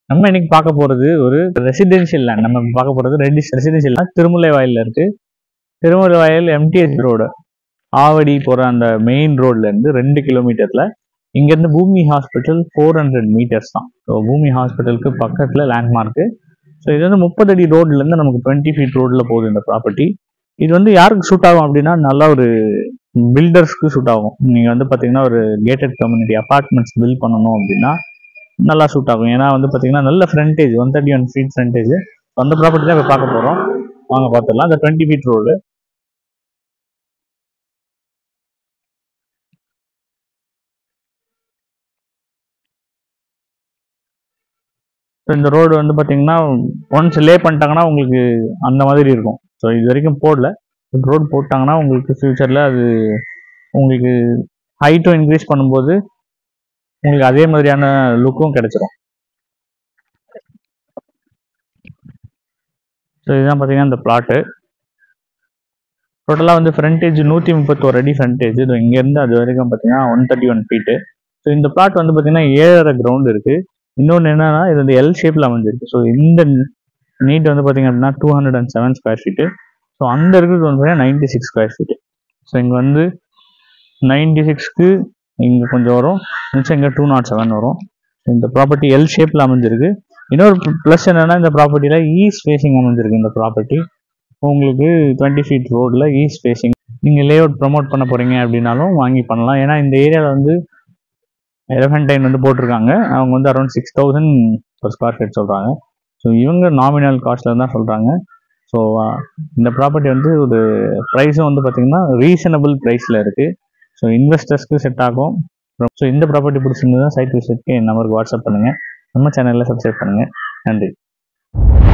நம்ம இன்னைக்கு பார்க்க போறது ஒரு ரெசிடென்ஷியல் லேண்ட் நம்ம பார்க்க போறது ரெசிடென்ஷியல் லேண்ட் திருமுல்லை வாயில்ல இருக்கு திருமுல்லை வாயில் எம்டிஎஸ் ரோடு ஆவடி போற அந்த மெயின் ரோட்ல இருந்து ரெண்டு கிலோமீட்டர்ல இங்க இருந்து Bhoomi hospital four hundred metres தான் ஸோ பூமி ஹாஸ்பிட்டலுக்கு பக்கத்துல லேண்ட்மார்க்கு ஸோ இது வந்து முப்பது அடி ரோட்ல இருந்து நமக்கு டுவெண்ட்டி ஃபீட் ரோட்ல போகுது இந்த ப்ராப்பர்ட்டி இது வந்து யாருக்கு சூட் ஆகும் அப்படின்னா நல்ல ஒரு பில்டர்ஸ்க்கு சூட் ஆகும் நீங்க வந்து பாத்தீங்கன்னா ஒரு கேட்டட் கம்யூனிட்டி அபார்ட்மெண்ட்ஸ் பில்ட் பண்ணணும் அப்படின்னா நல்லா சூட் ஆகும் ஏன்னா வந்து பாத்தீங்கன்னா நல்ல frontage one thirty one feet frontage அந்த ப்ராப்பர்ட்டி தான் இப்போ பார்க்க போறோம் வாங்க பார்த்துடலாம் அந்த டுவெண்ட்டி ஃபீட் ரோடு இந்த ரோடு வந்து பாத்தீங்கன்னா ஒன்ஸ் லே பண்ணிட்டாங்கன்னா உங்களுக்கு அந்த மாதிரி இருக்கும் ஸோ இது வரைக்கும் போடல ரோடு போட்டாங்கன்னா உங்களுக்கு ஃபியூச்சரில் அது உங்களுக்கு ஹைட்டும் இன்க்ரீஸ் பண்ணும்போது உங்களுக்கு அதே மாதிரியான லுக்கும் கிடைச்சிரும் ஸோ இதுதான் பார்த்தீங்கன்னா இந்த பிளாட்டு டோட்டலாக வந்து ஃப்ரண்டேஜ் நூற்றி முப்பத்தோரு அடி ஃப்ரண்டேஜ் இது இங்கேருந்து அது வரைக்கும் பார்த்தீங்கன்னா one thirty one feet so இந்த பிளாட் வந்து பார்த்தீங்கன்னா ஏழரை கிரவுண்ட் இருக்குது இன்னொன்று என்னன்னா இது வந்து எல் ஷேப்பில் அமைஞ்சிருக்கு ஸோ இந்த நீட் வந்து பார்த்தீங்க அப்படின்னா two hundred and seven square feet so அந்த இருக்கிறது வந்து பார்த்தீங்கன்னா ninety six square feet so இங்கே வந்து நைன்டி சிக்ஸ்க்கு இங்கே கொஞ்சம் வரும் மிச்சம் இங்கே டூ நாட் செவன் வரும் இந்த ப்ராப்பர்ட்டி எல் ஷேப்பில் அமைஞ்சிருக்கு இன்னொரு ப்ளஸ் என்னன்னா இந்த ப்ராப்பர்ட்டியில் ஈஸ்ட் ஃபேஸிங் அமைஞ்சிருக்கு இந்த ப்ராப்பர்ட்டி உங்களுக்கு டுவெண்ட்டி ஃபீட் ரோடில் ஈஸ்ட் ஃபேஸிங் நீங்கள் லே அவுட் ப்ரமோட் பண்ண போகிறீங்க அப்படின்னாலும் வாங்கி பண்ணலாம் ஏன்னா இந்த ஏரியாவில் வந்து எலஃபென்டைன் வந்து போட்டிருக்காங்க அவங்க வந்து அரௌண்ட் சிக்ஸ் தௌசண்ட் ஒரு ஸ்கொயர் ஃபீட் சொல்கிறாங்க ஸோ இவங்க நாமினல் காஸ்ட்டில் தான் சொல்கிறாங்க ஸோ இந்த ப்ராப்பர்ட்டி வந்து ஒரு ப்ரைஸும் வந்து பார்த்தீங்கன்னா ரீசனபிள் ப்ரைஸில் இருக்குது ஸோ இன்வெஸ்டர்ஸ்க்கு செட் ஆகும் ஸோ இந்த ப்ராப்பர்ட்டி பிடிச்சிருந்ததுன்னா சைட் விசிட்க்கு என் நம்பருக்கு வாட்ஸ்அப் பண்ணுங்கள் நம்ம சேனலில் சப்ஸ்கிரைப் பண்ணுங்கள் நன்றி